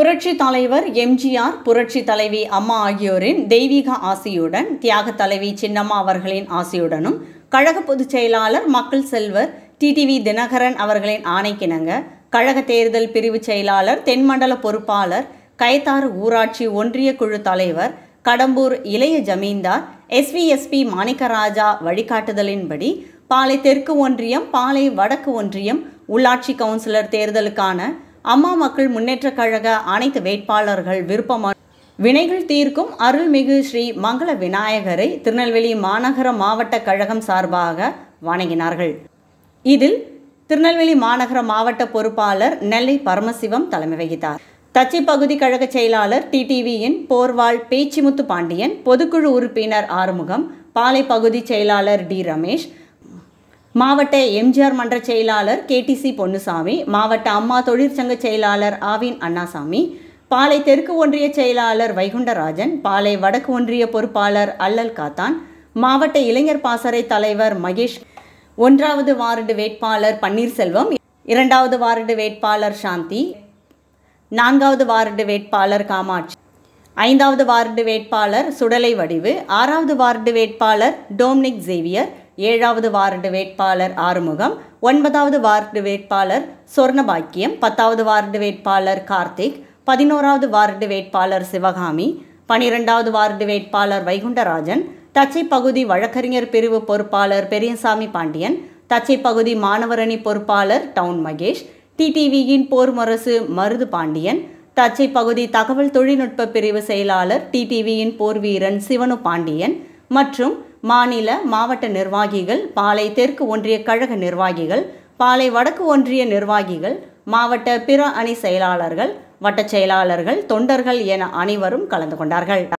புரட்சி தலைவர் எம்ஜிஆர் புரட்சி தலைவி அம்மா ஆகியோரின் தெய்வீக ஆசியுடன் தியாக தலைவி சின்னம்மா அவர்களின் ஆசியுடனும் கழக பொதுச் செயலாளர் மக்கள் செல்வர் டிடிவி தினகரன் அவர்களின் ஆணைக்கிணங்க கழக தேர்தல் பிரிவு செயலாளர் தென்மண்டல பொறுப்பாளர் கயத்தாறு ஊராட்சி ஒன்றிய குழு தலைவர் கடம்பூர் இளைய ஜமீன்தார் எஸ்விஎஸ்பி மாணிக்கராஜா வழிகாட்டுதலின்படி பாலை தெற்கு ஒன்றியம் பாலை வடக்கு ஒன்றியம் உள்ளாட்சி கவுன்சிலர் தேர்தலுக்கான அம்மா மக்கள் முன்னேற்றக் கழக அனைத்து வேட்பாளர்கள் விருப்பமான வினைகள் தீர்க்கும் அருள்மிகு ஸ்ரீ மங்கள விநாயகரை திருநெல்வேலி மாநகர மாவட்ட கழகம் சார்பாக வணங்கினார்கள் இதில் திருநெல்வேலி மாநகர மாவட்ட பொறுப்பாளர் நெல்லை பரமசிவம் தலைமை வகித்தார் தச்சை பகுதி கழக செயலாளர் டிடிவியின் போர்வாள் பேச்சிமுத்து பாண்டியன் பொதுக்குழு உறுப்பினர் ஆறுமுகம் பாலை பகுதி செயலாளர் டி ரமேஷ் மாவட்ட எம்ஜிஆர் மன்ற செயலாளர் கேடிசி பொன்னுசாமி மாவட்ட அம்மா தொழிற்சங்க செயலாளர் ஆவின் அண்ணாசாமி பாலை தெற்கு ஒன்றிய செயலாளர் வைகுண்டராஜன் பாலை வடக்கு ஒன்றிய பொறுப்பாளர் அல்லல் காத்தான் மாவட்ட இளைஞர் பாசறை தலைவர் மகேஷ் ஒன்றாவது வார்டு வேட்பாளர் பன்னீர்செல்வம் இரண்டாவது வார்டு வேட்பாளர் சாந்தி நான்காவது வார்டு வேட்பாளர் காமாட்சி ஐந்தாவது வார்டு வேட்பாளர் சுடலை வடிவு ஆறாவது வார்டு வேட்பாளர் டோம்னிக் ஜேவியர் ஏழாவது வார்டு வேட்பாளர் ஆறுமுகம் ஒன்பதாவது வார்டு வேட்பாளர் சொர்ணபாக்கியம் பத்தாவது வார்டு வேட்பாளர் கார்த்திக் பதினோராவது வார்டு வேட்பாளர் சிவகாமி பனிரெண்டாவது வார்டு வேட்பாளர் வைகுண்டராஜன் தச்சை பகுதி வழக்கறிஞர் பிரிவு பொறுப்பாளர் பெரியசாமி பாண்டியன் தச்சை பகுதி மாணவரணி பொறுப்பாளர் டவுன் மகேஷ் டிடிவியின் போர் முரசு மருது பாண்டியன் தச்சை பகுதி தகவல் தொழில்நுட்ப பிரிவு செயலாளர் டிடிவியின் போர் வீரன் சிவனு பாண்டியன் மற்றும் மாநில மாவட்ட நிர்வாகிகள் பாலை தெற்கு ஒன்றிய கழக நிர்வாகிகள் பாலை வடக்கு ஒன்றிய நிர்வாகிகள் மாவட்ட பிற அணி செயலாளர்கள் வட்டச் செயலாளர்கள் தொண்டர்கள் என அனைவரும் கலந்து கொண்டார்கள்